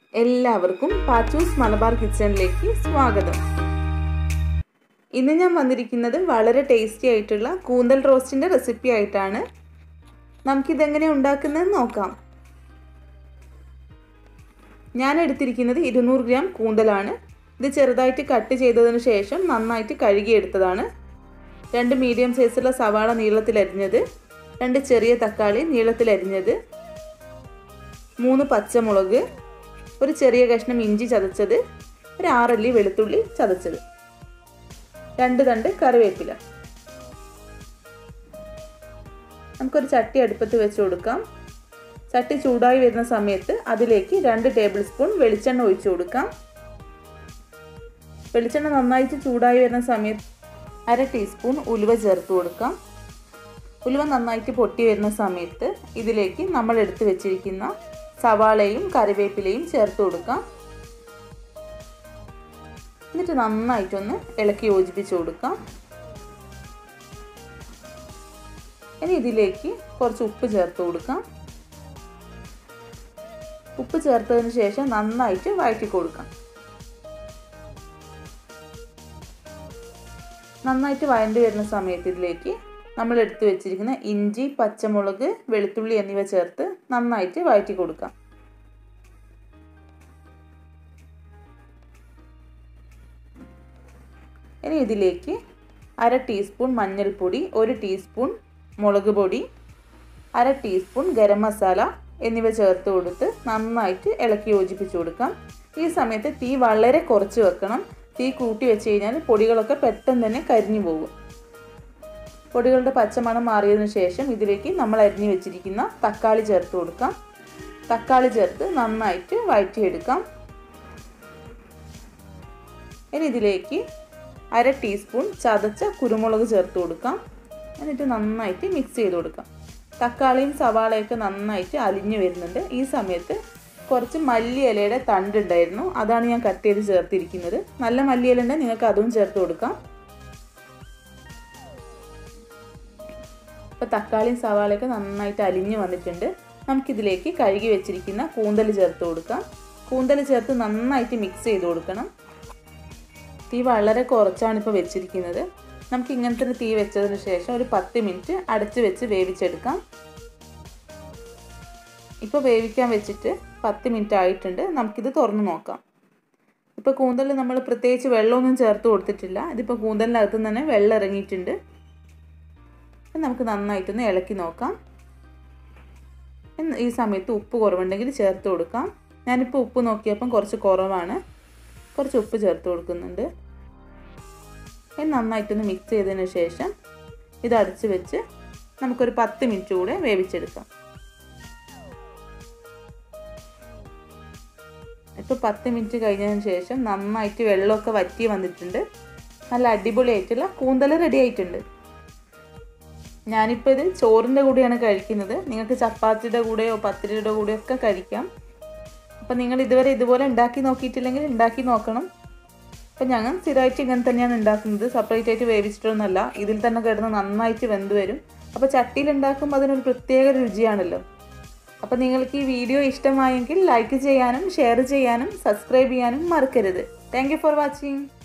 എല്ലാവർക്കും പാച്ചൂസ് മലബാർ കിച്ചണിലേക്ക് സ്വാഗതം ഇന്ന് ഞാൻ വന്നിരിക്കുന്നത് വളരെ ടേസ്റ്റി ആയിട്ടുള്ള കൂന്തൽ റോസ്റ്റിൻ്റെ റെസിപ്പി ആയിട്ടാണ് നമുക്കിതെങ്ങനെ ഉണ്ടാക്കുന്നതെന്ന് നോക്കാം ഞാൻ എടുത്തിരിക്കുന്നത് ഇരുന്നൂറ് ഗ്രാം കൂന്തലാണ് ഇത് ചെറുതായിട്ട് കട്ട് ചെയ്തതിന് ശേഷം നന്നായിട്ട് കഴുകിയെടുത്തതാണ് രണ്ട് മീഡിയം സൈസുള്ള സവാള നീളത്തിലരിഞ്ഞത് രണ്ട് ചെറിയ തക്കാളി നീളത്തിലരിഞ്ഞത് മൂന്ന് പച്ചമുളക് ഒരു ചെറിയ കഷ്ണം ഇഞ്ചി ചതച്ചത് ഒരു ആറല്ലി വെളുത്തുള്ളി ചതച്ചത് രണ്ട് തണ്ട് കറിവേപ്പില നമുക്കൊരു ചട്ടി അടുപ്പത്ത് വെച്ച് കൊടുക്കാം ചട്ടി ചൂടായി വരുന്ന സമയത്ത് അതിലേക്ക് രണ്ട് ടേബിൾ സ്പൂൺ വെളിച്ചെണ്ണ ഒഴിച്ചു കൊടുക്കാം വെളിച്ചെണ്ണ നന്നായിട്ട് ചൂടായി വരുന്ന സമയത്ത് അര ടീസ്പൂൺ ഉലുവ ചേർത്ത് കൊടുക്കാം ഉലുവ നന്നായിട്ട് പൊട്ടി വരുന്ന സമയത്ത് ഇതിലേക്ക് നമ്മൾ എടുത്തു വെച്ചിരിക്കുന്ന സവാളയും കറിവേപ്പിലയും ചേർത്ത് കൊടുക്കാം എന്നിട്ട് നന്നായിട്ടൊന്ന് ഇളക്കി യോജിപ്പിച്ച് കൊടുക്കാം ഇനി ഇതിലേക്ക് കുറച്ച് ഉപ്പ് ചേർത്ത് കൊടുക്കാം ഉപ്പ് ചേർത്തതിന് ശേഷം നന്നായിട്ട് വഴറ്റി കൊടുക്കാം നന്നായിട്ട് വഴണ്ടി വരുന്ന സമയത്ത് ഇതിലേക്ക് നമ്മൾ എടുത്തു വെച്ചിരിക്കുന്ന ഇഞ്ചി പച്ചമുളക് വെളുത്തുള്ളി എന്നിവ ചേർത്ത് നന്നായിട്ട് വഴറ്റി കൊടുക്കാം ഇനി ഇതിലേക്ക് അര ടീസ്പൂൺ മഞ്ഞൾപ്പൊടി ഒരു ടീസ്പൂൺ മുളക് പൊടി അര ടീസ്പൂൺ ഗരം മസാല എന്നിവ ചേർത്ത് കൊടുത്ത് നന്നായിട്ട് ഇളക്കി യോജിപ്പിച്ച് കൊടുക്കാം ഈ സമയത്ത് തീ വളരെ കുറച്ച് വെക്കണം തീ കൂട്ടി വെച്ച് കഴിഞ്ഞാൽ പൊടികളൊക്കെ പെട്ടെന്ന് തന്നെ കരിഞ്ഞു പോകും പൊടികളുടെ പച്ചമണം മാറിയതിനു ശേഷം ഇതിലേക്ക് നമ്മൾ അരിഞ്ഞു വെച്ചിരിക്കുന്ന തക്കാളി ചേർത്ത് കൊടുക്കാം തക്കാളി ചേർത്ത് നന്നായിട്ട് വഴറ്റിയെടുക്കാം ഇനി ഇതിലേക്ക് അര ടീസ്പൂൺ ചതച്ച കുരുമുളക് ചേർത്ത് കൊടുക്കാം എന്നിട്ട് നന്നായിട്ട് മിക്സ് ചെയ്ത് കൊടുക്കാം തക്കാളിയും സവാളയൊക്കെ നന്നായിട്ട് അലിഞ്ഞു വരുന്നുണ്ട് ഈ സമയത്ത് കുറച്ച് മല്ലി ഇലയുടെ തണ്ടുണ്ടായിരുന്നു അതാണ് ഞാൻ കട്ട് ചെയ്ത് ചേർത്തിരിക്കുന്നത് നല്ല മല്ലി ഇല ഉണ്ടെങ്കിൽ നിങ്ങൾക്ക് അതും ചേർത്ത് കൊടുക്കാം ഇപ്പോൾ തക്കാളിയും സവാളയൊക്കെ നന്നായിട്ട് അലിഞ്ഞു വന്നിട്ടുണ്ട് നമുക്കിതിലേക്ക് കഴുകി വെച്ചിരിക്കുന്ന കൂന്തൽ ചേർത്ത് കൊടുക്കാം കൂന്തൽ ചേർത്ത് നന്നായിട്ട് മിക്സ് ചെയ്ത് കൊടുക്കണം തീ വളരെ കുറച്ചാണ് ഇപ്പോൾ വെച്ചിരിക്കുന്നത് നമുക്ക് ഇങ്ങനത്തെ തീ വെച്ചതിന് ശേഷം ഒരു പത്ത് മിനിറ്റ് അടച്ച് വെച്ച് വേവിച്ചെടുക്കാം ഇപ്പോൾ വേവിക്കാൻ വെച്ചിട്ട് പത്ത് മിനിറ്റ് ആയിട്ടുണ്ട് നമുക്കിത് തുറന്ന് നോക്കാം ഇപ്പോൾ കൂന്തലിൽ നമ്മൾ പ്രത്യേകിച്ച് വെള്ളമൊന്നും ചേർത്ത് കൊടുത്തിട്ടില്ല ഇതിപ്പോൾ കൂന്തലിനകത്ത് തന്നെ വെള്ളം ഇറങ്ങിയിട്ടുണ്ട് നമുക്ക് നന്നായിട്ടൊന്ന് ഇളക്കി നോക്കാം ഈ സമയത്ത് ഉപ്പ് കുറവുണ്ടെങ്കിൽ ചേർത്ത് കൊടുക്കാം ഞാനിപ്പോൾ ഉപ്പ് നോക്കിയപ്പം കുറച്ച് കുറവാണ് കുറച്ച് ഉപ്പ് ചേർത്ത് കൊടുക്കുന്നുണ്ട് ഇനി നന്നായിട്ടൊന്ന് മിക്സ് ചെയ്തതിന് ശേഷം ഇത് അടച്ച് വെച്ച് നമുക്കൊരു പത്ത് മിനിറ്റ് കൂടെ വേവിച്ചെടുക്കാം ഇപ്പോൾ പത്ത് മിനിറ്റ് കഴിഞ്ഞതിന് ശേഷം നന്നായിട്ട് വെള്ളമൊക്കെ വറ്റി വന്നിട്ടുണ്ട് നല്ല അടിപൊളിയായിട്ടുള്ള കൂന്തൽ റെഡി ആയിട്ടുണ്ട് ഞാനിപ്പോൾ ഇത് ചോറിൻ്റെ കൂടെയാണ് കഴിക്കുന്നത് നിങ്ങൾക്ക് ചപ്പാത്തിയുടെ കൂടെയോ പത്തിരിയുടെ കൂടെയോ ഒക്കെ കഴിക്കാം അപ്പം നിങ്ങൾ ഇതുവരെ ഇതുപോലെ ഉണ്ടാക്കി നോക്കിയിട്ടില്ലെങ്കിൽ ഉണ്ടാക്കി നോക്കണം അപ്പം ഞങ്ങൾ സ്ഥിരമായിട്ട് ഇങ്ങനെ തന്നെയാണ് ഉണ്ടാക്കുന്നത് സെപ്പറേറ്റ് ആയിട്ട് വേവിച്ചിട്ടൊന്നുമല്ല ഇതിൽ തന്നെ കിടന്ന് നന്നായിട്ട് വെന്ത് വരും അപ്പോൾ ചട്ടിയിൽ ഉണ്ടാക്കുമ്പോൾ അതിനൊരു പ്രത്യേക രുചിയാണല്ലോ അപ്പോൾ നിങ്ങൾക്ക് ഈ വീഡിയോ ഇഷ്ടമായെങ്കിൽ ലൈക്ക് ചെയ്യാനും ഷെയർ ചെയ്യാനും സബ്സ്ക്രൈബ് ചെയ്യാനും മറക്കരുത് താങ്ക് ഫോർ വാച്ചിങ്